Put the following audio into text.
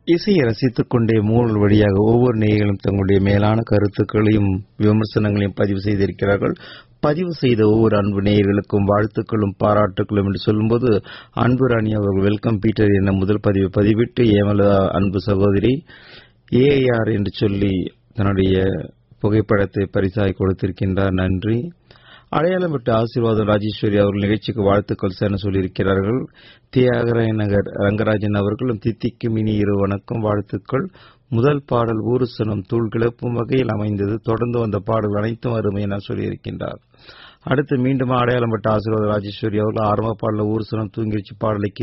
இசையை ரசித்துக் கொண்டே மூழல் வழியாக ஒவ்வொரு நேயர்களும் தங்களுடைய மேலான கருத்துக்களையும் விமர்சனங்களையும் பதிவு செய்திருக்கிறார்கள் பதிவு செய்த ஒவ்வொரு அன்பு நேயர்களுக்கும் வாழ்த்துக்களும் பாராட்டுக்களும் என்று சொல்லும்போது அன்பு ராணி அவர்கள் வெல்கம் பீட்டர் என முதல் பதிவை பதிவிட்டு ஏமலா அன்பு சகோதரி ஏஆர் என்று சொல்லி தன்னுடைய புகைப்படத்தை பரிசாய் கொடுத்திருக்கின்றார் நன்றி அடையாளம் விட்டு ஆசீர்வாதம் ராஜேஸ்வரி அவர்கள் நிகழ்ச்சிக்கு வாழ்த்துக்கள் என சொல்லியிருக்கிறார்கள் தியாகராய நகர் ரங்கராஜன் அவர்களும் தித்திக்கும் இனி இரு வணக்கம் வாழ்த்துக்கள் முதல் பாடல் ஊருசனம் தூள் கிளப்பும் வகையில் அமைந்தது தொடர்ந்து வந்த பாடல்கள் அனைத்தும் அருமை என சொல்லியிருக்கின்றார் அடுத்து மீண்டும் அடையாளம் பட்ட ஆசீர்வாத ராஜேஸ்வரி அவர்கள் ஆரம்ப பாடல ஊருசனம் தூங்கிடுச்சு பாடலை